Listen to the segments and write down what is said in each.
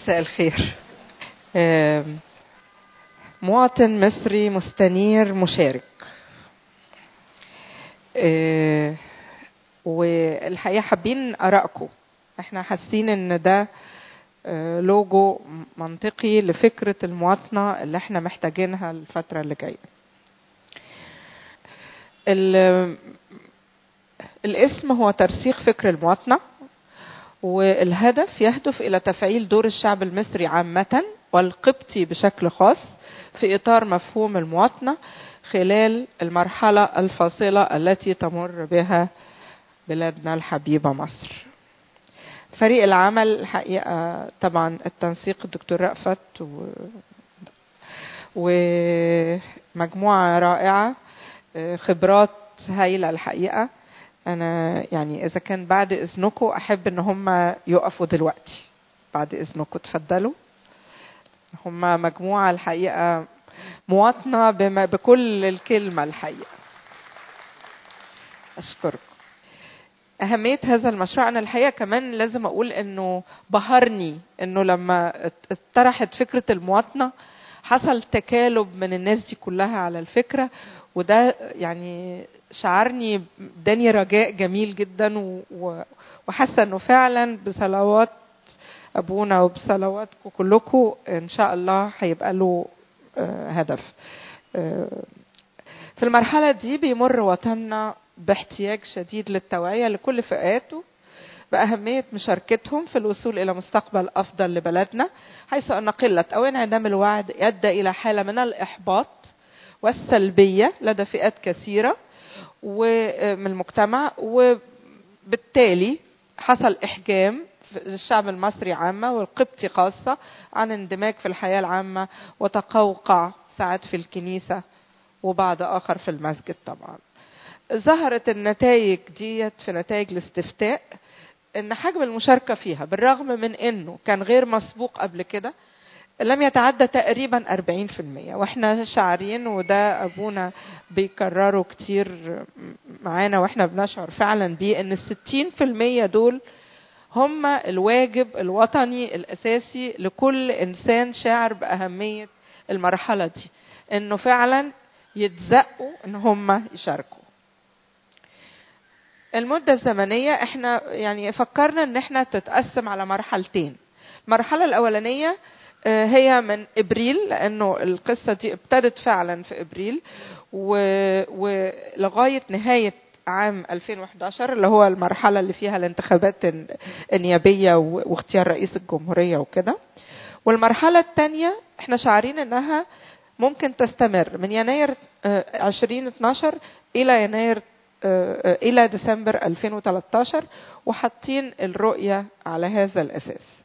مساء الخير مواطن مصري مستنير مشارك والحقيقه حابين ارائكم احنا حاسين ان ده لوجو منطقي لفكره المواطنه اللي احنا محتاجينها الفتره اللي جايه الاسم هو ترسيخ فكر المواطنه والهدف يهدف الى تفعيل دور الشعب المصري عامه والقبطي بشكل خاص في اطار مفهوم المواطنه خلال المرحله الفاصله التي تمر بها بلادنا الحبيبه مصر. فريق العمل الحقيقه طبعا التنسيق الدكتور رأفت و ومجموعه رائعه خبرات هايله الحقيقه انا يعني اذا كان بعد اذنكم احب ان هم يقفوا دلوقتي بعد اذنكم اتفضلوا هم مجموعه الحقيقه مواطنه بما بكل الكلمه الحقيقه اشكركم أهمية هذا المشروع أنا الحقيقة كمان لازم أقول إنه بهرني إنه لما اتطرحت فكرة المواطنة حصل تكالب من الناس دي كلها على الفكرة وده يعني شعرني اداني رجاء جميل جدا وحاسه انه فعلا بصلوات ابونا وبصلواتكم كلكم ان شاء الله هيبقى له هدف في المرحله دي بيمر وطننا باحتياج شديد للتوعيه لكل فئاته بأهمية مشاركتهم في الوصول إلى مستقبل أفضل لبلدنا حيث أن قلة أو انعدام الوعد أدى إلى حالة من الإحباط والسلبية لدى فئات كثيرة ومن المجتمع وبالتالي حصل إحجام الشعب المصري عامة والقبطي خاصة عن اندماج في الحياة العامة وتقوقع ساعات في الكنيسة وبعض آخر في المسجد طبعا ظهرت النتائج ديت في نتائج الاستفتاء ان حجم المشاركه فيها بالرغم من انه كان غير مسبوق قبل كده لم يتعدى تقريبا 40% واحنا شاعرين وده ابونا بيكرروا كتير معانا واحنا بنشعر فعلا بيه ان ال 60% دول هم الواجب الوطني الاساسي لكل انسان شاعر باهميه المرحله دي انه فعلا يتزقوا ان هم يشاركوا المدة الزمنية احنا يعني فكرنا ان احنا تتقسم على مرحلتين المرحلة الاولانية هي من ابريل لانه القصة دي ابتدت فعلا في ابريل ولغاية نهاية عام 2011 اللي هو المرحلة اللي فيها الانتخابات النيابية واختيار رئيس الجمهورية وكده والمرحلة الثانية احنا شعارين انها ممكن تستمر من يناير 2012 الى يناير الى ديسمبر 2013 وحاطين الرؤيه على هذا الاساس.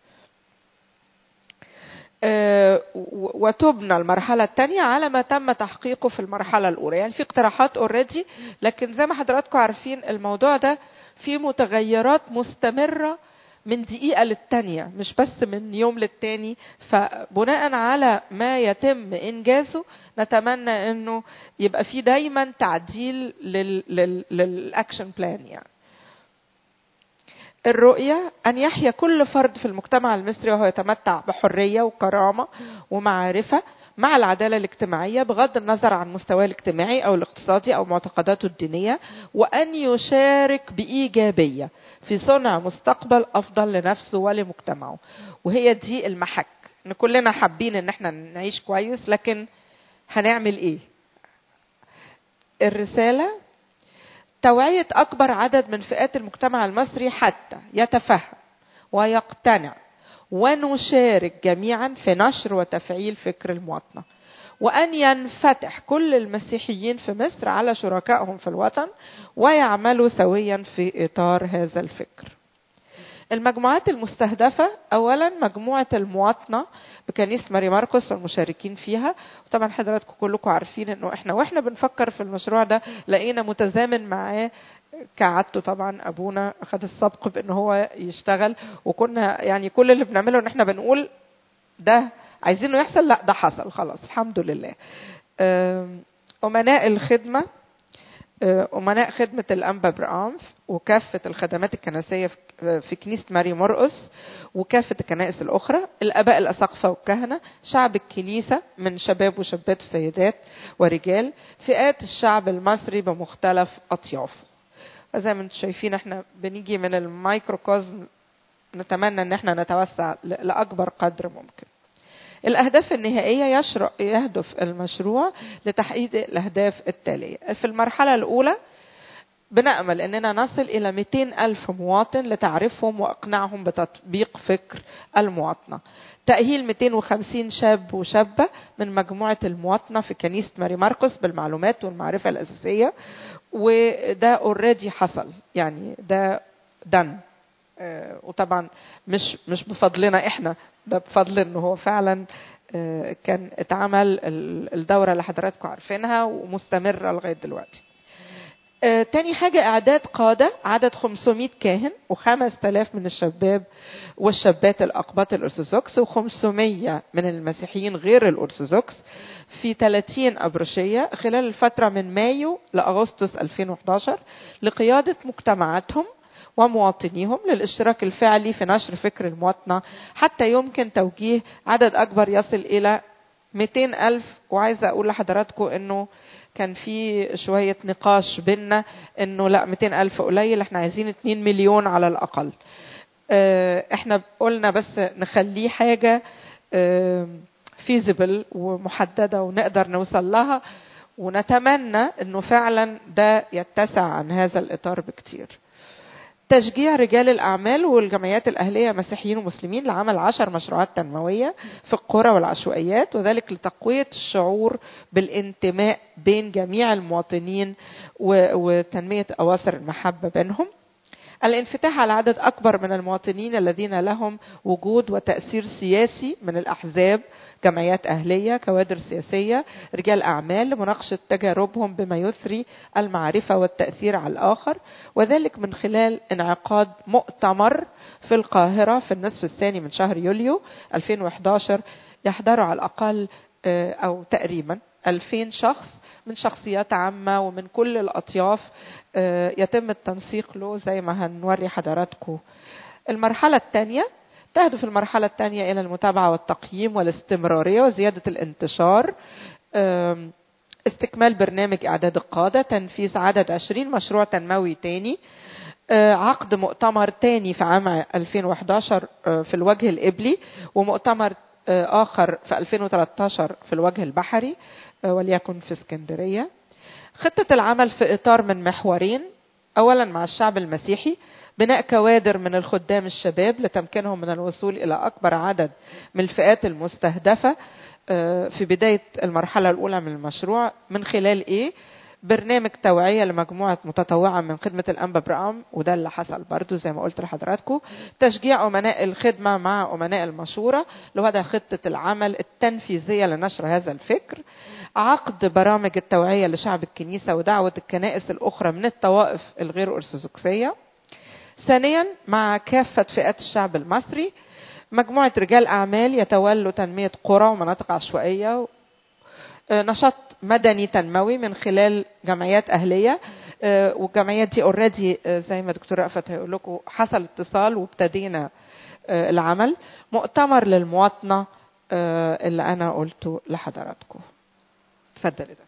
وتبنى المرحلة الثانية على ما تم تحقيقه في المرحلة الأولى، يعني في اقتراحات اوريدي لكن زي ما حضراتكم عارفين الموضوع ده فيه متغيرات مستمرة من دقيقة للتانية مش بس من يوم للتاني فبناء على ما يتم إنجازه نتمنى أنه يبقى في دايما تعديل للأكشن بلان يعني الرؤية أن يحيا كل فرد في المجتمع المصري وهو يتمتع بحرية وكرامة ومعرفة مع العدالة الاجتماعية بغض النظر عن مستواه الاجتماعي أو الاقتصادي أو معتقداته الدينية وأن يشارك بإيجابية في صنع مستقبل أفضل لنفسه ولمجتمعه وهي دي المحك إن كلنا حابين إن احنا نعيش كويس لكن هنعمل إيه الرسالة توعية أكبر عدد من فئات المجتمع المصري حتى يتفهم ويقتنع ونشارك جميعا في نشر وتفعيل فكر المواطنه وان ينفتح كل المسيحيين في مصر على شركائهم في الوطن ويعملوا سويا في اطار هذا الفكر المجموعات المستهدفة أولا مجموعة المواطنة بكنيسة ماري ماركوس والمشاركين فيها وطبعا حضراتكم كلكم عارفين انه احنا واحنا بنفكر في المشروع ده لقينا متزامن معاه كعادته طبعا ابونا اخذ السبق بان هو يشتغل وكنا يعني كل اللي بنعمله ان احنا بنقول ده عايزينه يحصل لا ده حصل خلاص الحمد لله امناء الخدمه آه، أمناء خدمة الأنبا برام وكافة الخدمات الكنسية في- في كنيسة ماري مرقس وكافة الكنائس الأخرى الآباء الأساقفة والكهنة شعب الكنيسة من شباب وشابات وسيدات ورجال فئات الشعب المصري بمختلف أطيافه فزي ما انتم شايفين احنا بنيجي من الميكروكوزم نتمنى ان احنا نتوسع ل- لأكبر قدر ممكن الأهداف النهائية يشرع يهدف المشروع لتحقيق الأهداف التالية في المرحلة الأولى بنأمل أننا نصل إلى 200 ألف مواطن لتعريفهم وإقناعهم بتطبيق فكر المواطنة تأهيل 250 شاب وشابة من مجموعة المواطنة في كنيسة ماري مرقس بالمعلومات والمعرفة الأساسية وده اوريدي حصل يعني ده دن آه، وطبعا مش مش بفضلنا احنا ده بفضل انه هو فعلا آه، كان اتعمل ال- الدوره اللي حضراتكم عارفينها ومستمره لغايه دلوقتي. آه، تاني حاجة إعداد قادة عدد 500 كاهن و5000 من الشباب والشابات الأقباط الأرثوذكس و500 من المسيحيين غير الأرثوذكس في 30 أبرشية خلال الفترة من مايو لأغسطس 2011 لقيادة مجتمعاتهم ومواطنيهم للاشتراك الفعلي في نشر فكر المواطنة حتى يمكن توجيه عدد أكبر يصل إلى 200 ألف وعايزة أقول لحضراتكم إنه كان في شوية نقاش بينا إنه لا 200 ألف قليل إحنا عايزين 2 مليون على الأقل آه، إحنا قلنا بس نخليه حاجة فيزبل ومحددة ونقدر نوصل لها ونتمنى إنه فعلا ده يتسع عن هذا الإطار بكتير تشجيع رجال الأعمال والجمعيات الأهلية مسيحيين ومسلمين لعمل عشر مشروعات تنموية في القرى والعشوائيات وذلك لتقوية الشعور بالانتماء بين جميع المواطنين و- وتنمية أواصر المحبة بينهم الانفتاح على عدد أكبر من المواطنين الذين لهم وجود وتأثير سياسي من الأحزاب جمعيات أهلية كوادر سياسية رجال أعمال لمناقشة تجاربهم بما يثري المعرفة والتأثير على الآخر وذلك من خلال انعقاد مؤتمر في القاهرة في النصف الثاني من شهر يوليو 2011 يحضره على الأقل آه، أو تقريبا 2000 شخص من شخصيات عامة ومن كل الأطياف آه، يتم التنسيق له زي ما هنوري حضراتكم المرحلة الثانية تهدف المرحلة الثانية إلى المتابعة والتقييم والاستمرارية وزيادة الانتشار آم، استكمال برنامج إعداد القادة تنفيذ عدد 20 مشروع تنموي تاني آه، عقد مؤتمر تاني في عام 2011 آه، في الوجه الإبلي ومؤتمر آه، آخر في 2013 في الوجه البحري آه، وليكن في اسكندرية خطة العمل في إطار من محورين أولا مع الشعب المسيحي بناء كوادر من الخدام الشباب لتمكينهم من الوصول إلى أكبر عدد من الفئات المستهدفة آه، في بداية المرحلة الأولى من المشروع من خلال إيه؟ برنامج توعية لمجموعة متطوعة من خدمة الأنبا برام وده اللي حصل برضو زي ما قلت لحضراتكم تشجيع أمناء الخدمة مع أمناء المشورة لوضع خطة العمل التنفيذية لنشر هذا الفكر عقد برامج التوعية لشعب الكنيسة ودعوة الكنائس الأخرى من الطوائف الغير أرثوذكسية ثانيا مع كافة فئات الشعب المصري مجموعة رجال أعمال يتولوا تنمية قرى ومناطق عشوائية آه، نشاط مدني تنموي من خلال جمعيات أهلية آه، والجمعيات دي اوريدي زي ما دكتور رأفت هيقول لكم حصل اتصال وابتدينا آه، العمل مؤتمر للمواطنة آه، اللي أنا قلته لحضراتكم اتفضل يا دكتور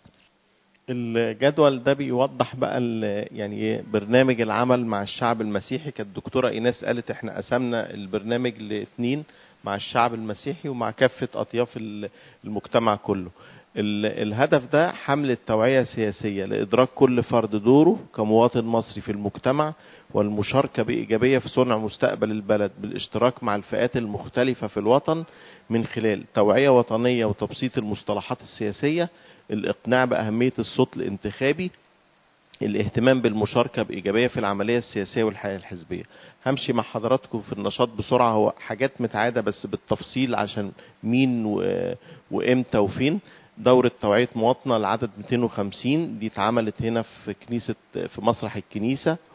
الجدول ده بيوضح بقى ال- يعني ايه برنامج العمل مع الشعب المسيحي كانت الدكتوره ايناس قالت احنا قسمنا البرنامج لاثنين مع الشعب المسيحي ومع كافه اطياف ال- المجتمع كله ال- الهدف ده حملة توعية سياسية لإدراك كل فرد دوره كمواطن مصري في المجتمع والمشاركة بإيجابية في صنع مستقبل البلد بالاشتراك مع الفئات المختلفة في الوطن من خلال توعية وطنية وتبسيط المصطلحات السياسية الإقناع بأهمية الصوت الانتخابي الاهتمام بالمشاركة بإيجابية في العملية السياسية والحياة الحزبية همشي مع حضراتكم في النشاط بسرعة هو حاجات متعادة بس بالتفصيل عشان مين و... وإمتى وفين دورة توعية مواطنة لعدد 250 دي اتعملت هنا في كنيسة في مسرح الكنيسة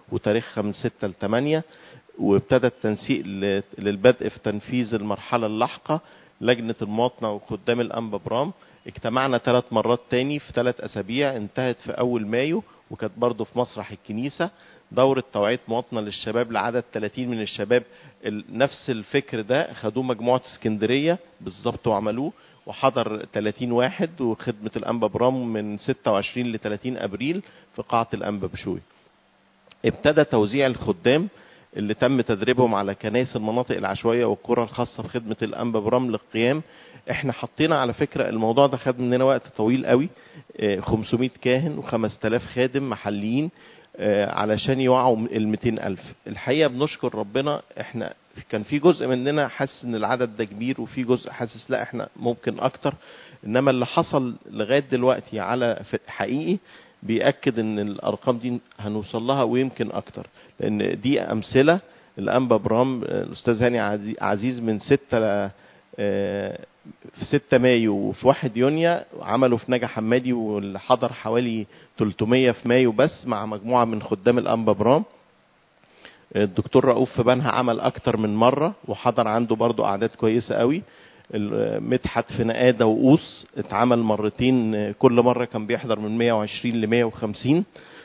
وتاريخها من 6 ل 8 وابتدى التنسيق ل- للبدء في تنفيذ المرحلة اللاحقة لجنة المواطنة وخدام الأنبا برام اجتمعنا ثلاث مرات تاني في ثلاث أسابيع انتهت في أول مايو وكانت برضه في مسرح الكنيسة دورة توعية مواطنة للشباب لعدد 30 من الشباب ال- نفس الفكر ده خدوه مجموعة اسكندرية بالظبط وعملوه وحضر 30 واحد وخدمة الأنبا برام من 26 ل 30 أبريل في قاعة الأنبا بشوي ابتدى توزيع الخدام اللي تم تدريبهم على كنائس المناطق العشوائيه والقرى الخاصه بخدمه الانبا برام للقيام احنا حطينا على فكره الموضوع ده خد مننا وقت طويل قوي اه، 500 كاهن و5000 خادم محليين اه، علشان يوعوا ال 200000 الحقيقه بنشكر ربنا احنا كان في جزء مننا حاسس ان العدد ده كبير وفي جزء حاسس لا احنا ممكن اكتر انما اللي حصل لغايه دلوقتي على ف- حقيقي بيأكد ان الارقام دي هنوصل لها ويمكن اكتر لان دي امثله الانبا برام آه، الاستاذ هاني عزي- عزيز من 6 ل آه، في 6 مايو وفي 1 يونيو عملوا في نجا حمادي واللي حضر حوالي 300 في مايو بس مع مجموعه من خدام الانبا برام الدكتور رؤوف في بنها عمل اكتر من مره وحضر عنده برضو اعداد كويسه قوي ال- مدحت في نقاده وقوس اتعمل مرتين كل مره كان بيحضر من 120 ل 150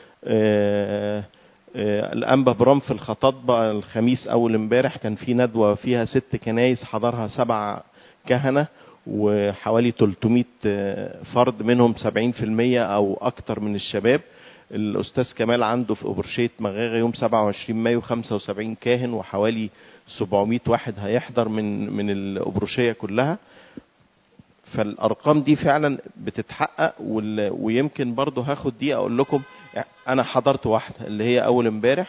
آه، آه، الانبا برام في الخطاطبه الخميس اول امبارح كان في ندوه فيها ست كنايس حضرها سبع كهنه وحوالي 300 آه، فرد منهم 70% او اكتر من الشباب الاستاذ كمال عنده في اوبرشيت مغاغه يوم 27 مايو 75 كاهن وحوالي 700 واحد هيحضر من من الابروشيه كلها فالارقام دي فعلا بتتحقق وال- ويمكن برضه هاخد دي اقول لكم انا حضرت واحده اللي هي اول امبارح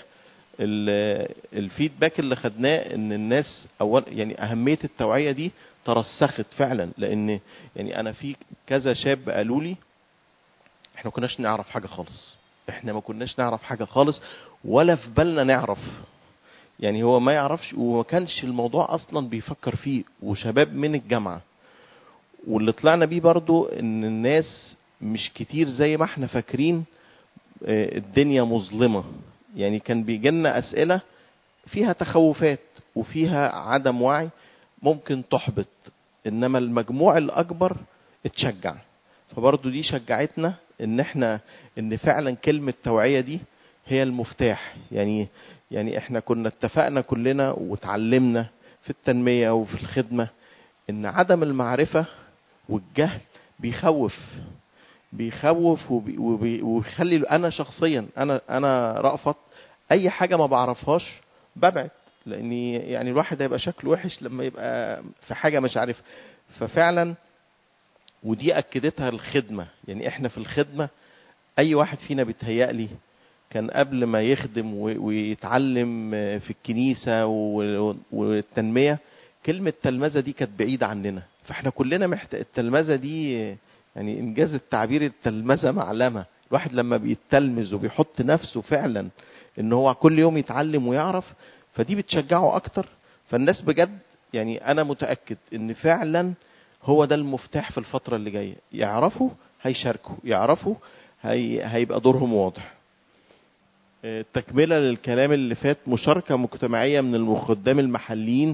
ال- الفيدباك اللي خدناه ان الناس اول يعني اهميه التوعيه دي ترسخت فعلا لان يعني انا في كذا شاب قالوا لي احنا ما كناش نعرف حاجه خالص احنا ما كناش نعرف حاجه خالص ولا في بالنا نعرف يعني هو ما يعرفش وما كانش الموضوع اصلا بيفكر فيه وشباب من الجامعه واللي طلعنا بيه برضو ان الناس مش كتير زي ما احنا فاكرين آه، الدنيا مظلمه يعني كان بيجي لنا اسئله فيها تخوفات وفيها عدم وعي ممكن تحبط انما المجموع الاكبر اتشجع فبرضو دي شجعتنا ان احنا ان فعلا كلمه توعيه دي هي المفتاح يعني يعني احنا كنا اتفقنا كلنا وتعلمنا في التنميه وفي الخدمه ان عدم المعرفه والجهل بيخوف بيخوف وبي وبي ويخلي انا شخصيا انا انا رأفت اي حاجه ما بعرفهاش ببعد لاني يعني الواحد هيبقى شكله وحش لما يبقى في حاجه مش عارف ففعلا ودي اكدتها الخدمه يعني احنا في الخدمه اي واحد فينا بيتهيألي كان قبل ما يخدم و- ويتعلم في الكنيسه و- والتنميه كلمه تلمذه دي كانت بعيده عننا فاحنا كلنا محتاج التلمذه دي يعني انجاز التعبير التلمذه معلمه الواحد لما بيتلمذ وبيحط نفسه فعلا ان هو كل يوم يتعلم ويعرف فدي بتشجعه اكتر فالناس بجد يعني انا متاكد ان فعلا هو ده المفتاح في الفتره اللي جايه يعرفوا هيشاركوا يعرفوا هي هيبقى دورهم واضح آه، تكمله للكلام اللي فات مشاركه مجتمعيه من الخدام المحليين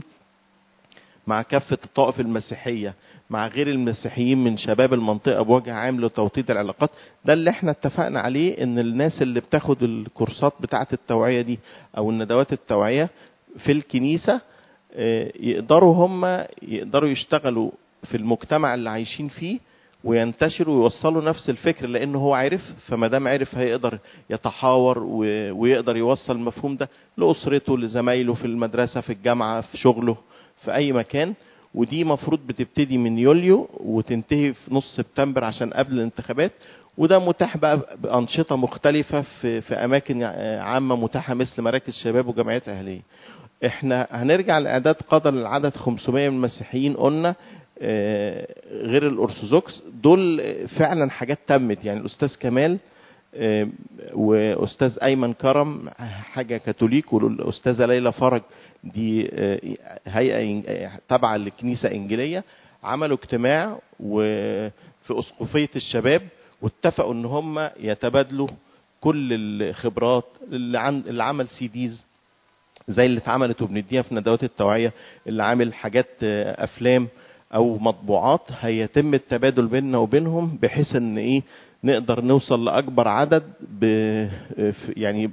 مع كافة الطائف المسيحية مع غير المسيحيين من شباب المنطقة بوجه عام لتوطيد العلاقات ده اللي احنا اتفقنا عليه ان الناس اللي بتاخد الكورسات بتاعة التوعية دي او الندوات التوعية في الكنيسة آه، يقدروا هم يقدروا يشتغلوا في المجتمع اللي عايشين فيه وينتشروا ويوصلوا نفس الفكر لانه هو عرف فما دام عرف هيقدر يتحاور و- ويقدر يوصل المفهوم ده لاسرته لزمايله في المدرسه في الجامعه في شغله في اي مكان ودي مفروض بتبتدي من يوليو وتنتهي في نص سبتمبر عشان قبل الانتخابات وده متاح بقى بانشطه مختلفه في في اماكن عامه متاحه مثل مراكز شباب وجمعيات اهليه. احنا هنرجع لاعداد قدر العدد 500 من المسيحيين قلنا آه، غير الارثوذكس دول فعلا حاجات تمت يعني الاستاذ كمال آه، واستاذ ايمن كرم حاجه كاثوليك والاستاذه ليلى فرج دي آه، هيئه إن- آه، تابعه للكنيسه انجيليه عملوا اجتماع وفي اسقفيه الشباب واتفقوا ان هم يتبادلوا كل الخبرات اللي, عن اللي عمل سي ديز زي اللي اتعملت وبنديها في ندوات التوعيه اللي عامل حاجات آه، افلام او مطبوعات هيتم التبادل بيننا وبينهم بحيث ان ايه نقدر نوصل لاكبر عدد ب في- يعني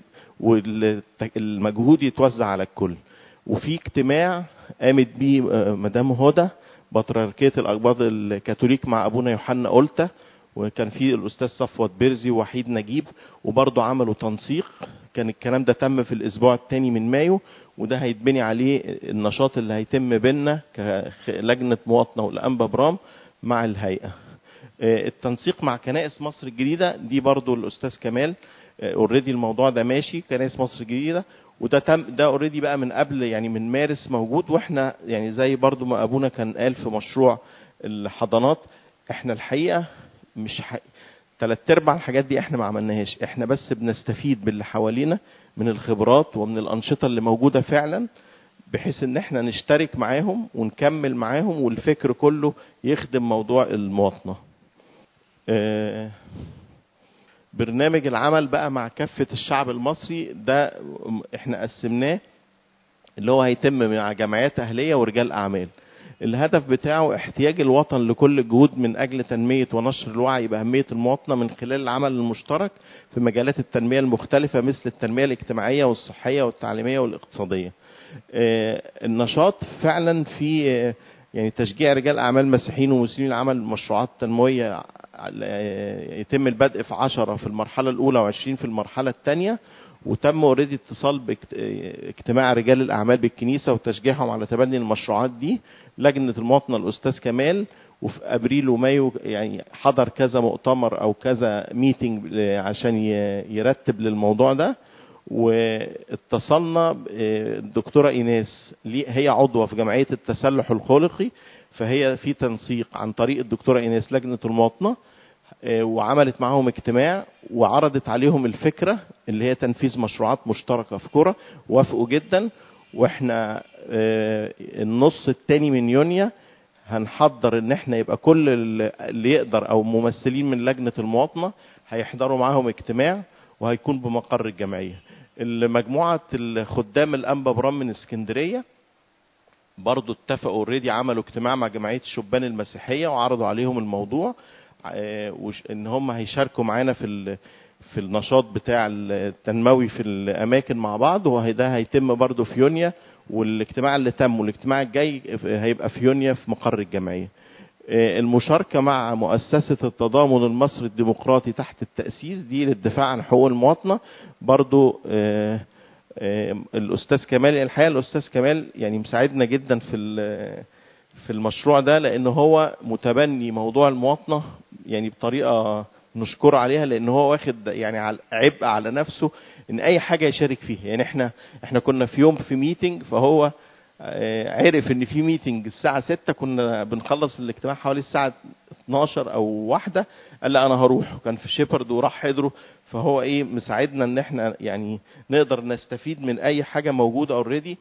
والمجهود يتوزع على الكل وفي اجتماع قامت بيه آه، مدام هدى بطريركيه الاقباط الكاثوليك مع ابونا يوحنا قلته وكان في الاستاذ صفوت بيرزي ووحيد نجيب وبرضه عملوا تنسيق كان الكلام ده تم في الاسبوع الثاني من مايو وده هيتبني عليه النشاط اللي هيتم بينا كلجنه مواطنه والانبا برام مع الهيئه آه، التنسيق مع كنائس مصر الجديده دي برضو الاستاذ كمال اوريدي الموضوع ده ماشي كنائس مصر الجديده وده تم ده اوريدي بقى من قبل يعني من مارس موجود واحنا يعني زي برضو ما ابونا كان قال في مشروع الحضانات احنا الحقيقه مش ح... تلات ارباع الحاجات دي احنا ما عملناهاش احنا بس بنستفيد باللي حوالينا من الخبرات ومن الانشطه اللي موجوده فعلا بحيث ان احنا نشترك معاهم ونكمل معاهم والفكر كله يخدم موضوع المواطنه آه، برنامج العمل بقى مع كافة الشعب المصري ده احنا قسمناه اللي هو هيتم مع جمعيات أهلية ورجال أعمال الهدف بتاعه احتياج الوطن لكل الجهود من أجل تنمية ونشر الوعي بأهمية المواطنة من خلال العمل المشترك في مجالات التنمية المختلفة مثل التنمية الاجتماعية والصحية والتعليمية والاقتصادية آه، النشاط فعلا في آه، يعني تشجيع رجال اعمال مسيحيين ومسلمين لعمل مشروعات تنمويه آه، يتم البدء في 10 في المرحله الاولى و20 في المرحله الثانيه وتم اوريدي اتصال باجتماع رجال الاعمال بالكنيسه وتشجيعهم على تبني المشروعات دي لجنه المواطنه الاستاذ كمال وفي ابريل ومايو يعني حضر كذا مؤتمر او كذا ميتنج عشان ي- يرتب للموضوع ده واتصلنا ب- الدكتوره ايناس ليه- هي عضوه في جمعيه التسلح الخلقي فهي في تنسيق عن طريق الدكتوره ايناس لجنه المواطنه آه، وعملت معاهم اجتماع وعرضت عليهم الفكره اللي هي تنفيذ مشروعات مشتركه في كره وافقوا جدا واحنا آه، النص الثاني من يونيو هنحضر ان احنا يبقى كل اللي يقدر او ممثلين من لجنه المواطنه هيحضروا معاهم اجتماع وهيكون بمقر الجمعيه مجموعه الخدام الانبا برام من اسكندريه برضو اتفقوا اوريدي عملوا اجتماع مع جمعيه الشبان المسيحيه وعرضوا عليهم الموضوع آه، وش- ان هم هيشاركوا معانا في ال- في النشاط بتاع التنموي في الاماكن مع بعض وده هيتم برضو في يونيو والاجتماع اللي تم والاجتماع الجاي هيبقى في يونيو في مقر الجمعيه آه، المشاركة مع مؤسسة التضامن المصري الديمقراطي تحت التأسيس دي للدفاع عن حقوق المواطنة برضو آه، آه، الأستاذ كمال الحقيقة الأستاذ كمال يعني مساعدنا جدا في ال- في المشروع ده لأن هو متبني موضوع المواطنة يعني بطريقة نشكر عليها لأن هو واخد يعني على- عبء على نفسه إن أي حاجة يشارك فيها يعني إحنا إحنا كنا في يوم في ميتنج فهو آه، عرف ان في ميتنج الساعه 6 كنا بنخلص الاجتماع حوالي الساعه 12 او واحدة قال لا انا هروح وكان في شيبرد وراح حضره فهو ايه مساعدنا ان احنا يعني نقدر نستفيد من اي حاجه موجوده اوريدي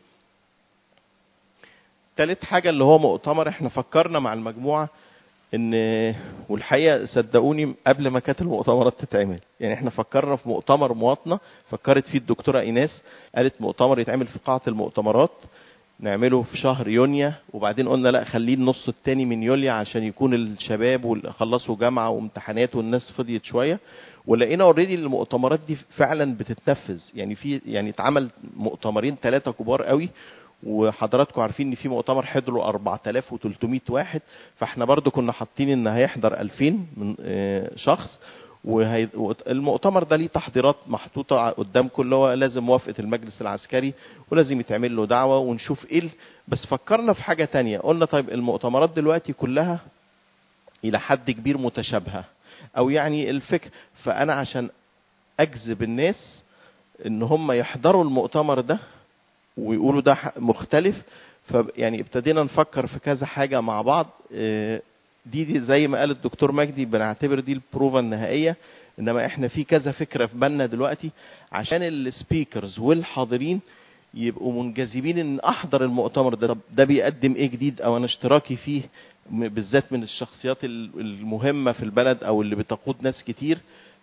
تالت حاجه اللي هو مؤتمر احنا فكرنا مع المجموعه ان والحقيقه صدقوني قبل ما كانت المؤتمرات تتعمل يعني احنا فكرنا في مؤتمر مواطنه فكرت فيه الدكتوره ايناس قالت مؤتمر يتعمل في قاعه المؤتمرات نعمله في شهر يونيو وبعدين قلنا لا خليه النص التاني من يوليو عشان يكون الشباب واللي خلصوا جامعه وامتحانات والناس فضيت شويه ولقينا اوريدي المؤتمرات دي فعلا بتتنفذ يعني في يعني اتعمل مؤتمرين ثلاثه كبار قوي وحضراتكم عارفين ان في مؤتمر حضروا 4300 واحد فاحنا برضو كنا حاطين ان هيحضر 2000 من آه، شخص وهي... المؤتمر ده ليه تحضيرات محطوطه قدامكم اللي هو لازم موافقه المجلس العسكري ولازم يتعمل له دعوه ونشوف ايه ال- بس فكرنا في حاجه تانية قلنا طيب المؤتمرات دلوقتي كلها الى حد كبير متشابهه او يعني الفكر فانا عشان اجذب الناس ان هم يحضروا المؤتمر ده ويقولوا ده ح- مختلف فيعني ابتدينا نفكر في كذا حاجه مع بعض آه، دي, دي زي ما قال الدكتور مجدي بنعتبر دي البروفا النهائيه انما احنا في كذا فكره في بالنا دلوقتي عشان السبيكرز والحاضرين يبقوا منجذبين ان احضر المؤتمر ده طب ده بيقدم ايه جديد او انا اشتراكي فيه م- بالذات من الشخصيات ال- المهمه في البلد او اللي بتقود ناس كتير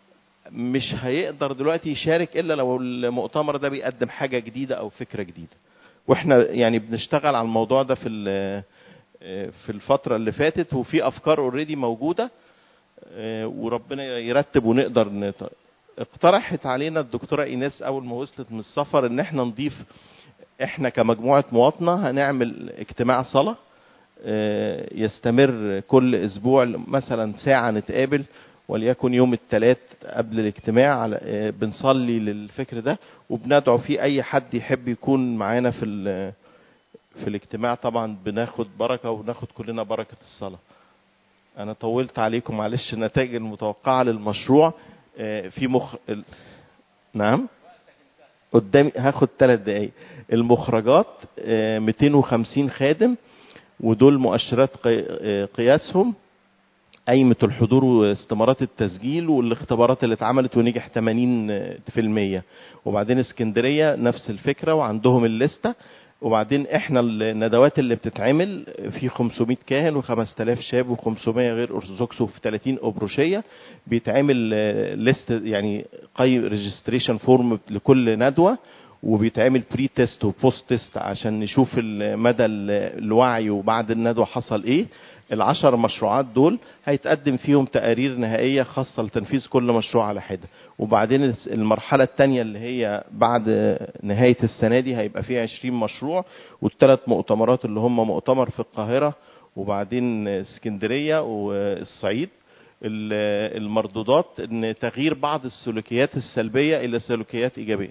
مش هيقدر دلوقتي يشارك الا لو المؤتمر ده بيقدم حاجه جديده او فكره جديده واحنا يعني بنشتغل على الموضوع ده في ال- في الفتره اللي فاتت وفي افكار اوريدي موجوده آه، وربنا يرتب ونقدر نط... اقترحت علينا الدكتوره ايناس اول ما وصلت من السفر ان احنا نضيف احنا كمجموعه مواطنه هنعمل اجتماع صلاه آه، يستمر كل اسبوع مثلا ساعه نتقابل وليكن يوم الثلاث قبل الاجتماع على آه، بنصلي للفكر ده وبندعو فيه اي حد يحب يكون معانا في ال- في الاجتماع طبعا بناخد بركه وبناخد كلنا بركه الصلاه انا طولت عليكم معلش النتائج المتوقعه للمشروع آه، في مخ ال- نعم قدامي هاخد ثلاث دقايق المخرجات آه، 250 خادم ودول مؤشرات قي- آه، قياسهم قايمة الحضور واستمارات التسجيل والاختبارات اللي اتعملت ونجح 80% وبعدين اسكندرية نفس الفكرة وعندهم الليستة وبعدين احنا الندوات اللي بتتعمل في 500 كاهن و5000 شاب و500 غير ارثوذكس وفي 30 ابروشيه بيتعمل آه، ليست يعني قي ريجستريشن فورم لكل ندوه وبيتعمل بري تيست وبوست تيست عشان نشوف ال- مدى ال- الوعي وبعد الندوه حصل ايه العشر مشروعات دول هيتقدم فيهم تقارير نهائيه خاصه لتنفيذ كل مشروع على حده وبعدين الس- المرحله الثانيه اللي هي بعد نهايه السنه دي هيبقى فيها 20 مشروع والثلاث مؤتمرات اللي هم مؤتمر في القاهره وبعدين اسكندريه والصعيد ال- المردودات ان تغيير بعض السلوكيات السلبيه الى سلوكيات ايجابيه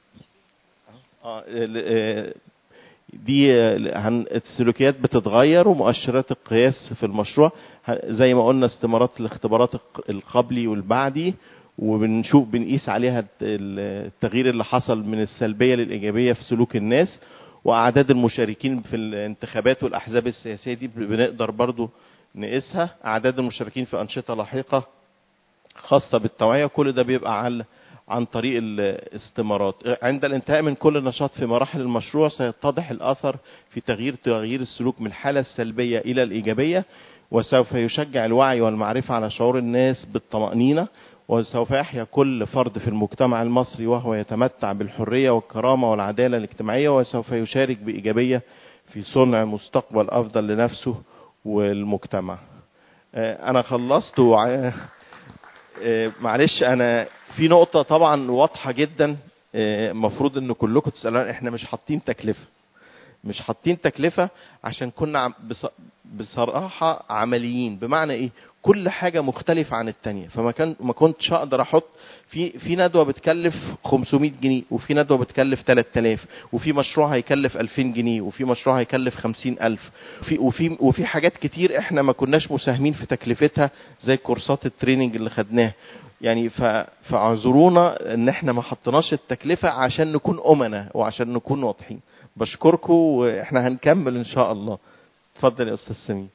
آه، ال- آه، دي آه، هن- السلوكيات بتتغير ومؤشرات القياس في المشروع ه- زي ما قلنا استمارات الاختبارات الق- القبلي والبعدي وبنشوف بنقيس عليها الت- ال- التغيير اللي حصل من السلبيه للايجابيه في سلوك الناس واعداد المشاركين في الانتخابات والاحزاب السياسيه دي بنقدر برضو نقيسها اعداد المشاركين في انشطه لاحقه خاصه بالتوعيه كل ده بيبقى على عن طريق الاستمارات عند الانتهاء من كل نشاط في مراحل المشروع سيتضح الأثر في تغيير تغيير السلوك من الحالة السلبية إلى الإيجابية وسوف يشجع الوعي والمعرفة على شعور الناس بالطمأنينة وسوف يحيا كل فرد في المجتمع المصري وهو يتمتع بالحرية والكرامة والعدالة الاجتماعية وسوف يشارك بإيجابية في صنع مستقبل أفضل لنفسه والمجتمع آه، أنا خلصت وع... آه، معلش انا في نقطة طبعا واضحة جدا المفروض ان كلكم تسألون احنا مش حاطين تكلفة مش حاطين تكلفة عشان كنا عم- بص- بصراحة عمليين بمعنى ايه كل حاجة مختلفة عن التانية فما كان ما كنتش اقدر احط في في ندوة بتكلف 500 جنيه وفي ندوة بتكلف 3000 وفي مشروع هيكلف 2000 جنيه وفي مشروع هيكلف 50000 وفي وفي وفي حاجات كتير احنا ما كناش مساهمين في تكلفتها زي كورسات التريننج اللي خدناها يعني ف... فاعذرونا ان احنا ما حطيناش التكلفة عشان نكون امنا وعشان نكون واضحين بشكركم واحنا هنكمل ان شاء الله اتفضل يا استاذ سمير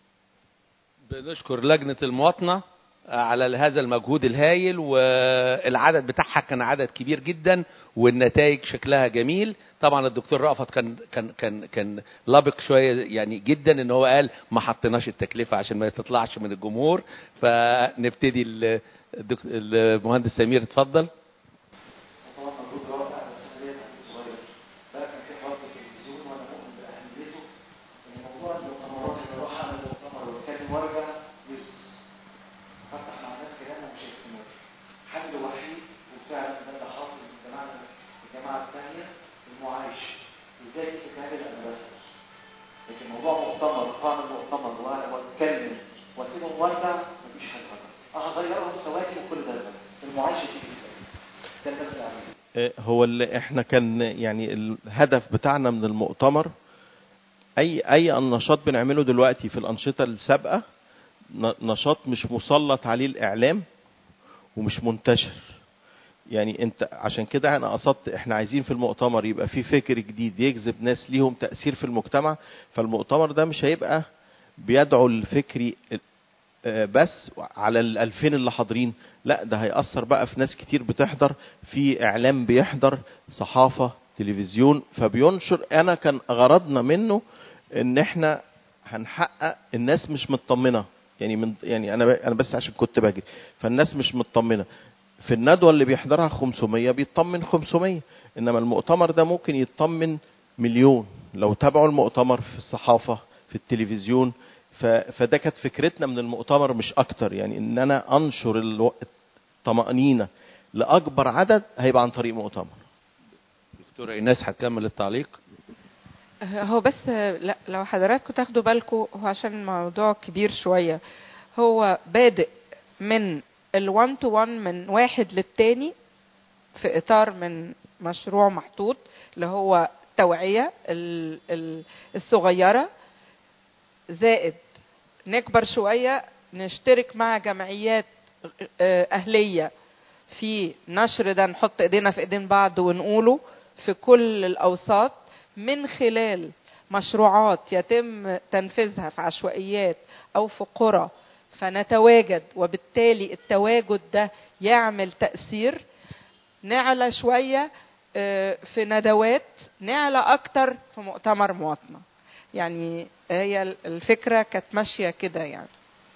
بنشكر لجنة المواطنة على هذا المجهود الهائل والعدد بتاعها كان عدد كبير جدا والنتائج شكلها جميل طبعا الدكتور رأفت كان كان كان كان لابق شويه يعني جدا ان هو قال ما حطيناش التكلفه عشان ما تطلعش من الجمهور فنبتدي ال- الدك- المهندس سمير اتفضل طبعا مجهود رائع بس هي مجهود صغير لكن في حوار في التلفزيون وانا مؤمن باهميته ان موضوع المؤتمرات اللي اروح اعمل مؤتمر واتكلم وارجع يوسف هفتح مع الناس كلام ومش هيستمر حل وحيد وفعلا ده اللي حاصل من جماعه الجماعه الثانيه المعايش ازاي دي تتعمل انا بسال لكن موضوع مؤتمر واعمل مؤتمر و- واتكلم واسيبهم وارجع مفيش حاجه اه هغيرهم ثواني وكل ده المعايشه تيجي ازاي ده اللي بسال عليه آه، هو اللي احنا كان يعني الهدف بتاعنا من المؤتمر اي اي نشاط بنعمله دلوقتي في الانشطه السابقه ن- نشاط مش مسلط عليه الاعلام ومش منتشر يعني انت عشان كده انا قصدت احنا عايزين في المؤتمر يبقى في فكر جديد يجذب ناس ليهم تاثير في المجتمع فالمؤتمر ده مش هيبقى بيدعو الفكري آه، بس على الألفين اللي حاضرين لا ده هيأثر بقى في ناس كتير بتحضر في إعلام بيحضر صحافة تلفزيون فبينشر أنا كان غرضنا منه إن إحنا هنحقق الناس مش مطمنة يعني من يعني أنا ب- أنا بس عشان كنت بجري فالناس مش مطمنة في الندوة اللي بيحضرها 500 بيطمن 500 إنما المؤتمر ده ممكن يطمن مليون لو تابعوا المؤتمر في الصحافة في التلفزيون ف... فده كانت فكرتنا من المؤتمر مش أكتر يعني إن أنا أنشر الو... الطمأنينة لأكبر عدد هيبقى عن طريق مؤتمر دكتورة ايناس هتكمل التعليق هو بس لا لو حضراتكم تاخدوا بالكم هو عشان الموضوع كبير شوية هو بادئ من الوان تو وان من واحد للتاني في إطار من مشروع محطوط اللي هو التوعية ال- ال- الصغيرة زائد نكبر شوية نشترك مع جمعيات آه، أهلية في نشر ده نحط ايدينا في ايدين بعض ونقوله في كل الاوساط من خلال مشروعات يتم تنفيذها في عشوائيات او في قرى فنتواجد وبالتالي التواجد ده يعمل تاثير نعلى شويه آه، في ندوات نعلى اكتر في مؤتمر مواطنه يعني هي الفكره كانت ماشيه كده يعني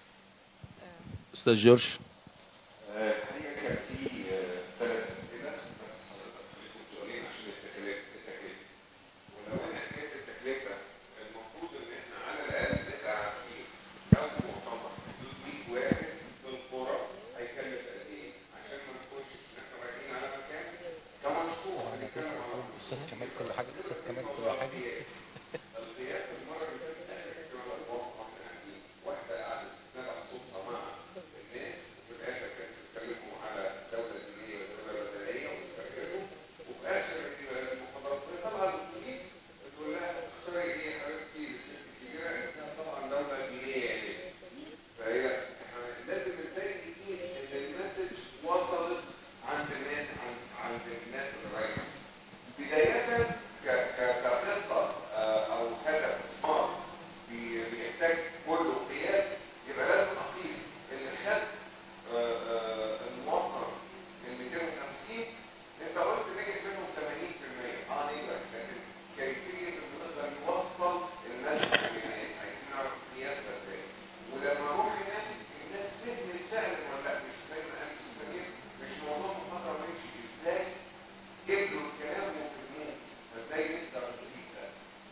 استاذ جورج الحقيقه كان في ثلاث اسئله بس حضرتك خليكم سؤالين عشان التكلفه التكلفه ولو انا حكايه التكلفه المفروض ان احنا على الاقل نبقى عارفين لو مؤتمر حدود 100 واحد في القرى هيكلف قد ايه عشان ما نكونش ان احنا رايحين على مكان كمشروع هنتكلم على استاذ كمال كل حاجه استاذ كمال كل حاجه القياس المره اللي فاتت احنا كنا على الموقع يعني واحده قاعده تتنبع صوتها مع الناس وفي الاخر كانت بتتكلموا على دوله دينيه ودوله بدنيه وتتكلموا وفي اخر المحاضرات طبعا البوليس بتقول لها اختاري ايه يا حبيبتي الست الكبيره قالت لها طبعا دوله دينيه يعني فهي احنا لازم ازاي نقيس ان المسج وصلت عند الناس عند عند الناس اللي رايحه بداية ك- ك- كخطة آه، أو هدف سمارت بي- بيحتاج كله قياس يبقى لازم أقيس اللي خد آه، آه، الموقع ال 250 أنت قلت نجح منهم 80% أه نجح لكن كيفية إن نقدر نوصل الناس للناس عايزين نعرف القياس ده إزاي ولما نروح هناك الناس فهمت فعلا ولا لا مش زي ما قال أستاذ سمير مش موضوع محاضرة ماشي إزاي قبلوا الكلام وفهموه فازاي نقدر نجيب ده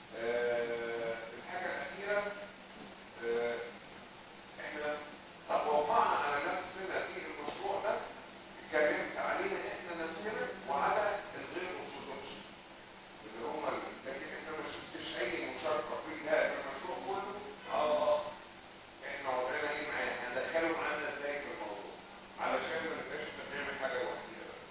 آه، الحاجة الأخيرة آه، احنا توقعنا على نفسنا في المشروع ده اتكلمت علينا احنا نفسنا وعلى الغير أرثوذكس اللي هم ال- لكن احنا ما شفتش أي مشاركة في هذا المشروع كله اه احنا وضعنا ايه معاه هندخله معانا ازاي في الموضوع علشان ما نبقاش احنا بنعمل حاجة لوحدنا بس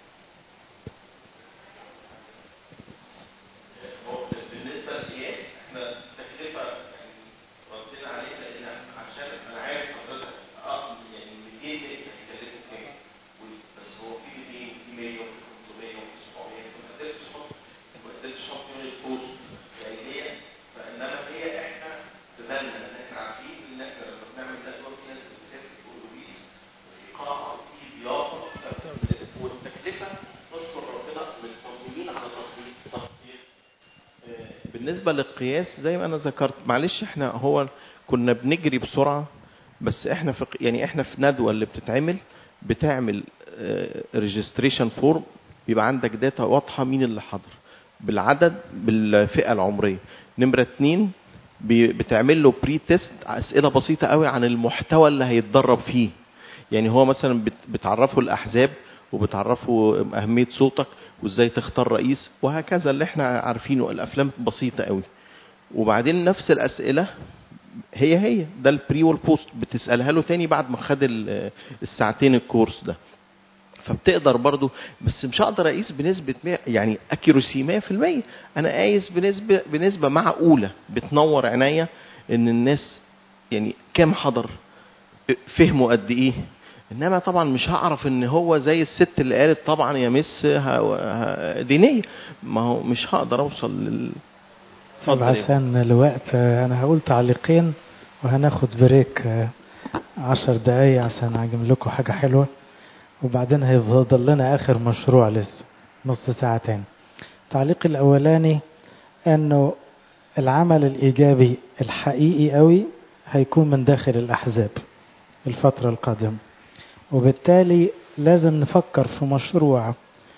هو بالنسبه للقياس احنا التكلفه يعني ردينا عليها لان عشان انا عارف حضرتك اه يعني 200 هيكلفوا كام وال- بس هو في 200 وفي 100 وفي 500 وفي 700 فما قدرتش احط ما قدرتش احط يونت كوست يعني هي فانما هي احنا في بالنا ان احنا عارفين ان احنا لما بنعمل نتورك ناس بتسافر في اتوبيس وفي قاعه وفي ضيافه والتكلفه نشكر ربنا مطمنين على تطبيق تطبيق بالنسبة للقياس زي ما أنا ذكرت معلش إحنا هو كنا بنجري بسرعة بس إحنا في يعني إحنا في ندوة اللي بتتعمل بتعمل ريجستريشن فورم بيبقى عندك داتا واضحة مين اللي حضر بالعدد بالفئة العمرية نمرة اتنين بي- بتعمل له بري تيست أسئلة بسيطة قوي عن المحتوى اللي هيتدرب فيه يعني هو مثلا بت- بتعرفه الأحزاب وبتعرفه أهمية صوتك وإزاي تختار رئيس وهكذا اللي احنا عارفينه الأفلام بسيطة قوي وبعدين نفس الأسئلة هي هي ده البري والبوست بتسألها له تاني بعد ما خد ال- الساعتين الكورس ده فبتقدر برضو بس مش هقدر اقيس بنسبه 100 يعني اكيروسي 100% انا قايس بنسبه بنسبه معقوله بتنور عينيا ان الناس يعني كام حضر فهموا قد ايه انما طبعا مش هعرف ان هو زي الست اللي قالت طبعا يا مس ه- ه- دينيه ما هو مش هقدر اوصل لل طب اتفضل يا عشان الوقت آه، انا هقول تعليقين وهناخد بريك آه، عشر دقايق عشان اعجم لكم حاجة حلوة وبعدين هيفضل لنا اخر مشروع لسه نص ساعة تاني التعليق الاولاني انه العمل الايجابي الحقيقي قوي هيكون من داخل الاحزاب الفترة القادمة وبالتالي لازم نفكر في مشروع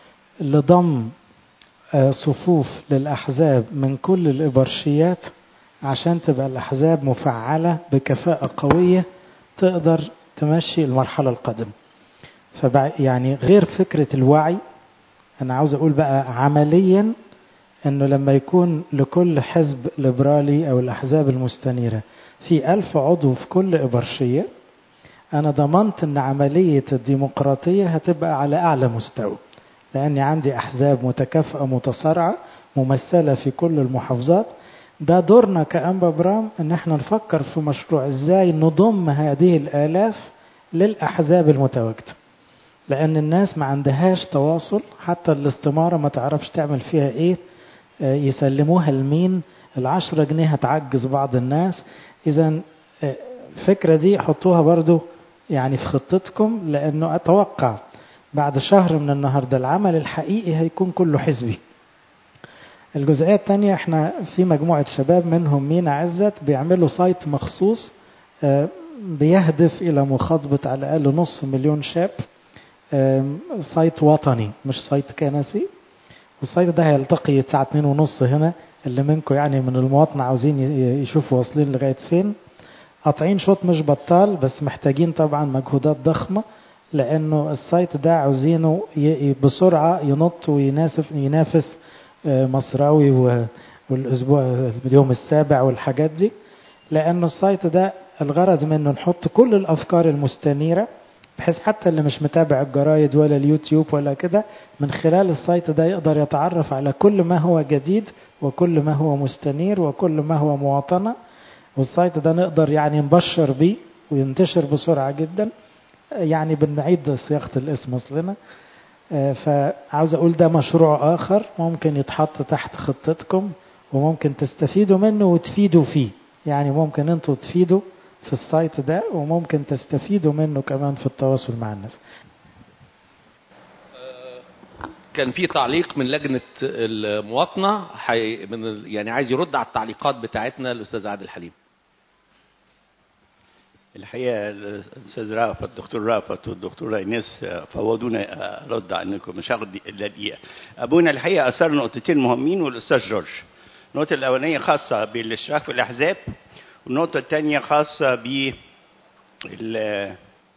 لضم آه، صفوف للأحزاب من كل الإبرشيات عشان تبقى الأحزاب مفعلة بكفاءة قوية تقدر تمشي المرحلة القادمة فبع يعني غير فكرة الوعي أنا عاوز أقول بقى عمليا أنه لما يكون لكل حزب ليبرالي أو الأحزاب المستنيرة في ألف عضو في كل إبرشية أنا ضمنت أن عملية الديمقراطية هتبقى على أعلى مستوى لأني عندي أحزاب متكافئة متصارعة ممثلة في كل المحافظات ده دورنا كأنبا برام أن احنا نفكر في مشروع ازاي نضم هذه الآلاف للأحزاب المتواجدة لأن الناس ما عندهاش تواصل حتى الاستمارة ما تعرفش تعمل فيها ايه آه، يسلموها لمين العشرة جنيه هتعجز بعض الناس إذا الفكرة دي حطوها برضو يعني في خطتكم لأنه أتوقع بعد شهر من النهاردة العمل الحقيقي هيكون كله حزبي الجزئية الثانية احنا في مجموعة شباب منهم مينا عزت بيعملوا سايت مخصوص آه، بيهدف إلى مخاطبة على الأقل نص مليون شاب آم، سايت وطني مش سايت كنسي والسايت ده هيلتقي الساعة اتنين ونص هنا اللي منكم يعني من المواطنة عاوزين ي- يشوفوا واصلين لغاية فين قاطعين شوط مش بطال بس محتاجين طبعا مجهودات ضخمة لأنه السايت ده عاوزينه ي- ي- بسرعة ينط ويناسف ينافس آه، مصراوي و- والأسبوع اليوم السابع والحاجات دي لأنه السايت ده الغرض منه نحط كل الأفكار المستنيرة بحيث حتى اللي مش متابع الجرايد ولا اليوتيوب ولا كده من خلال السايت ده يقدر يتعرف على كل ما هو جديد وكل ما هو مستنير وكل ما هو مواطنة والسايت ده نقدر يعني نبشر بيه وينتشر بسرعة جدا يعني بنعيد صياغة الاسم اصلنا آه، فعاوز اقول ده مشروع اخر ممكن يتحط تحت خطتكم وممكن تستفيدوا منه وتفيدوا فيه يعني ممكن انتوا تفيدوا في السايت ده وممكن تستفيدوا منه كمان في التواصل مع الناس كان في تعليق من لجنه المواطنه حي من ال- يعني عايز يرد على التعليقات بتاعتنا الاستاذ عادل حليم الحقيقه الاستاذ رأفت الدكتور رأفت والدكتوره ايناس فوضونا ارد عنكم مش هاخد الا دقيقه. ابونا الحقيقه اثار نقطتين مهمين والاستاذ جورج. النقطه الاولانيه خاصه بالاشتراك في الاحزاب والنقطه الثانيه خاصه ب ال-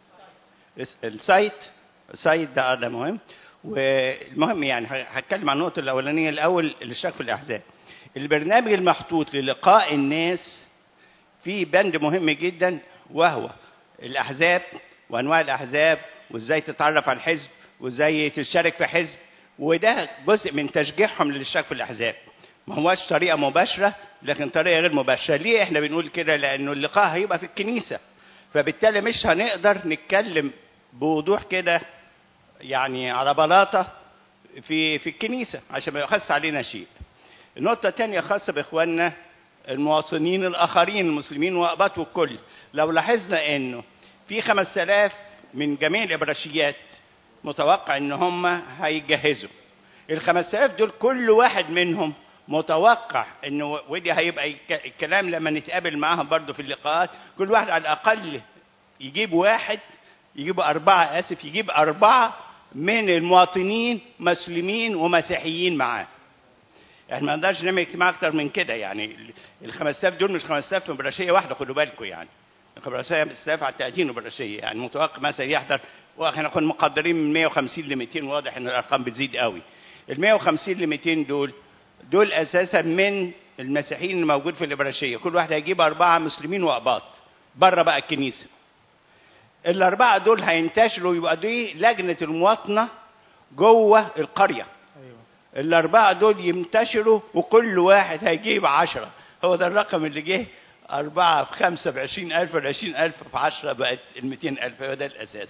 السايت السايت ده ده مهم والمهم يعني هتكلم عن النقطه الاولانيه الاول الاشتراك في الاحزاب. البرنامج المحطوط للقاء الناس في بند مهم جدا وهو الاحزاب وانواع الاحزاب وازاي تتعرف على الحزب وازاي تشترك في حزب وده جزء من تشجيعهم للاشتراك في الاحزاب ما هوش طريقه مباشره لكن طريقه غير مباشره ليه احنا بنقول كده لانه اللقاء هيبقى في الكنيسه فبالتالي مش هنقدر نتكلم بوضوح كده يعني على بلاطه في في الكنيسه عشان ما يخص علينا شيء النقطه الثانيه خاصه باخواننا المواطنين الاخرين المسلمين واباط والكل لو لاحظنا انه في 5000 من جميع الابرشيات متوقع ان هم هيجهزوا ال 5000 دول كل واحد منهم متوقع انه ودي هيبقى الك- الكلام لما نتقابل معاهم برضو في اللقاءات كل واحد على الاقل يجيب واحد يجيب أربعة آسف يجيب أربعة من المواطنين مسلمين ومسيحيين معاه احنا ما نقدرش نعمل اجتماع اكتر من كده يعني ال 5000 دول مش 5000 في برشيه واحده خدوا بالكم يعني البرشيه 5000 على 30 برشيه يعني متوقع مثلا يحضر واحنا كنا مقدرين من 150 ل 200 واضح ان الارقام بتزيد قوي ال 150 ل 200 دول دول اساسا من المسيحيين اللي موجود في الابراشيه كل واحد هيجيب اربعه مسلمين واباط بره بقى الكنيسه الاربعه دول هينتشروا يبقى دي لجنه المواطنه جوه القريه الأربعة دول ينتشروا وكل واحد هيجيب عشرة هو ده الرقم اللي جه أربعة في خمسة بعشرين ألف والعشرين ألف في عشرة بقت الميتين ألف هو ده الأساس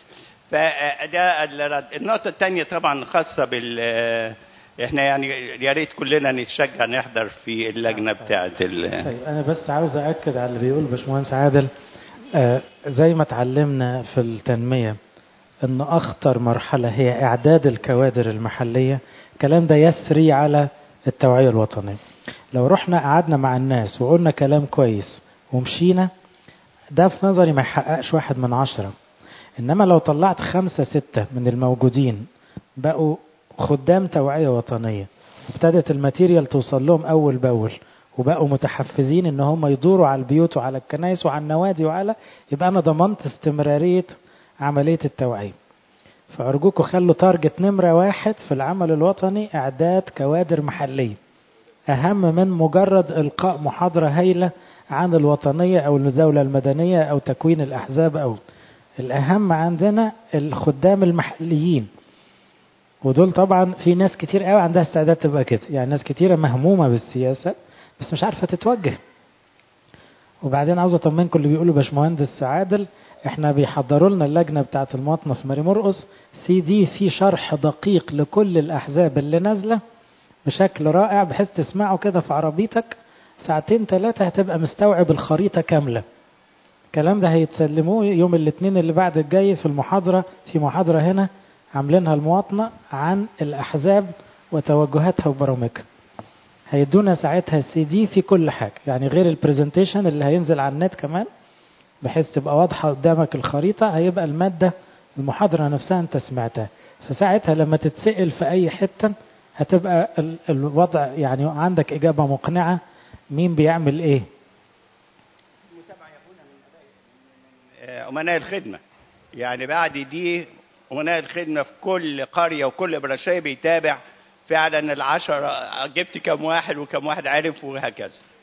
فده الرد النقطة الثانية طبعا خاصة بال احنا يعني يا ريت كلنا نتشجع نحضر في اللجنة بتاعة ال طيب أنا بس عاوز أأكد على اللي بيقول باشمهندس عادل آه زي ما اتعلمنا في التنمية أن أخطر مرحلة هي إعداد الكوادر المحلية الكلام ده يسري على التوعية الوطنية لو رحنا قعدنا مع الناس وقلنا كلام كويس ومشينا ده في نظري ما يحققش واحد من عشرة إنما لو طلعت خمسة ستة من الموجودين بقوا خدام توعية وطنية ابتدت الماتيريال توصل لهم أول بأول وبقوا متحفزين ان هم يدوروا على البيوت وعلى الكنائس وعلى النوادي وعلى يبقى انا ضمنت استمرارية عملية التوعية فأرجوكم خلوا تارجت نمرة واحد في العمل الوطني إعداد كوادر محلية أهم من مجرد إلقاء محاضرة هايلة عن الوطنية أو الدولة المدنية أو تكوين الأحزاب أو الأهم عندنا الخدام المحليين ودول طبعا في ناس كتير قوي عندها استعداد تبقى كده يعني ناس كتيرة مهمومة بالسياسة بس مش عارفة تتوجه وبعدين عاوز اطمنكم اللي بيقولوا باشمهندس عادل احنا بيحضروا لنا اللجنه بتاعه المواطنه في ماري مرقص سي دي في شرح دقيق لكل الاحزاب اللي نازله بشكل رائع بحيث تسمعه كده في عربيتك ساعتين ثلاثه هتبقى مستوعب الخريطه كامله الكلام ده هيتسلموه يوم الاثنين اللي بعد الجاي في المحاضره في محاضره هنا عاملينها المواطنه عن الاحزاب وتوجهاتها وبرامجها هيدونا ساعتها سي دي في كل حاجه يعني غير البرزنتيشن اللي هينزل على النت كمان بحيث تبقى واضحه قدامك الخريطه هيبقى الماده المحاضره نفسها انت سمعتها فساعتها لما تتسال في اي حته هتبقى ال- الوضع يعني عندك اجابه مقنعه مين بيعمل ايه آه، أمناء الخدمة يعني بعد دي أمناء الخدمة في كل قرية وكل برشاية بيتابع فعلا العشرة جبت كم واحد وكم واحد عرف وهكذا